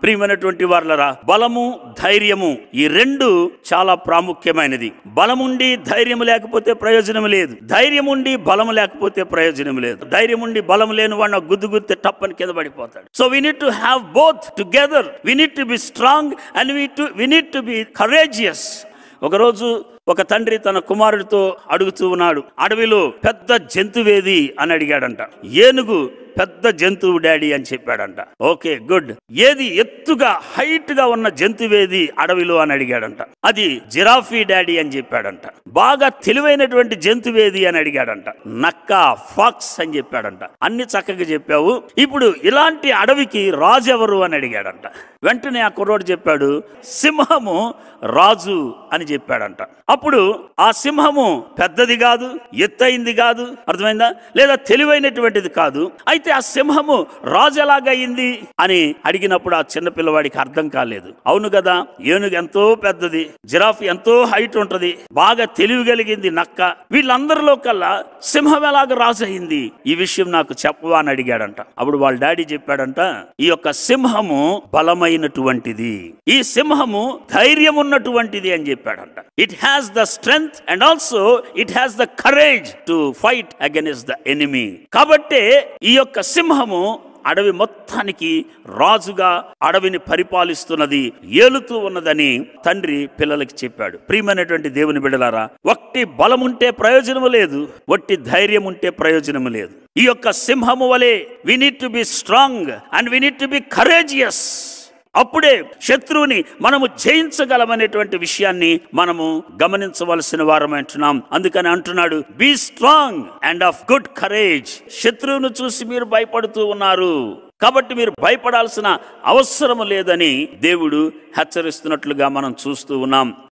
ప్రియమైనటువంటి వాళ్ళరా బలము ధైర్యము ఈ రెండు చాలా ప్రాముఖ్యమైనది బలముండి ధైర్యం లేకపోతే ప్రయోజనం లేదు ధైర్యం ఉండి బలం లేకపోతే ప్రయోజనం లేదు ధైర్యం ఉండి బలం లేని వాడిని గుద్దు గుద్ది టప్పని కింద పడిపోతాడు so we need to have both together we need to be strong and we to we need to be courageous ఒకరోజు ఒక తండ్రి తన కుమారుడితో అడుగుతూ ఉన్నాడు అడవిలో పెద్ద జంతువేది అని అడిగాడంట ఏనుగు పెద్ద జంతువు డాడీ అని చెప్పాడంట ఓకే గుడ్ ఏది ఎత్తుగా హైట్ గా ఉన్న జంతువేది అడవిలో అని అడిగాడంట అది జిరాఫీ డాడీ అని చెప్పాడంట బాగా తెలివైనటువంటి జంతువేది అని అడిగాడంట నక్క ఫాక్స్ అని చెప్పాడంట అన్ని చక్కగా చెప్పావు ఇప్పుడు ఇలాంటి అడవికి రాజు ఎవరు అని అడిగాడంట వెంటనే ఆ కుర్రోడు చెప్పాడు సింహము రాజు అని చెప్పాడంట అప్పుడు ఆ సింహము పెద్దది కాదు ఎత్తైంది కాదు అర్థమైందా లేదా తెలివైనటువంటిది కాదు అయితే ఆ సింహము రాజు ఎలాగయింది అని అడిగినప్పుడు ఆ చిన్న పిల్లవాడికి అర్థం కాలేదు అవును కదా ఏనుగు ఎంతో పెద్దది జిరాఫ్ ఎంతో హైట్ ఉంటది బాగా తెలివి కలిగింది నక్క వీళ్ళందరిలో కల్లా సింహం ఎలాగ రాజు అయింది ఈ విషయం నాకు చెప్పవా అని అడిగాడంట అప్పుడు వాళ్ళ డాడీ చెప్పాడంట ఈ యొక్క సింహము బలమైనటువంటిది ఈ సింహము ధైర్యం ఉన్నటువంటిది అని చెప్పాడంట it has the strength and also it has the courage to fight against the enemy కాబట్టే ఈ యొక్క సింహము అడవి మొత్తానికి రాజుగా అడవిని పరిపాలిస్తున్నది ఏలుతూ ఉన్నదని తండ్రి పిల్లలకి చెప్పాడు ప్రియమైనటువంటి దేవుని బిడలారా ఒట్టి బలం ఉంటే ప్రయోజనము లేదు ఒట్టి ధైర్యం ఉంటే ప్రయోజనము లేదు ఈ యొక్క సింహము వలె we need to be strong and we need to be courageous అప్పుడే శత్రువుని మనము జయించగలమనేటువంటి విషయాన్ని మనము గమనించవలసిన వారం అంటున్నాం అందుకని అంటున్నాడు be strong and of good courage శత్రువును చూసి మీరు భయపడుతూ ఉన్నారు కాబట్టి మీరు భయపడాల్సిన అవసరం లేదని దేవుడు హెచ్చరిస్తున్నట్లుగా మనం చూస్తూ ఉన్నాం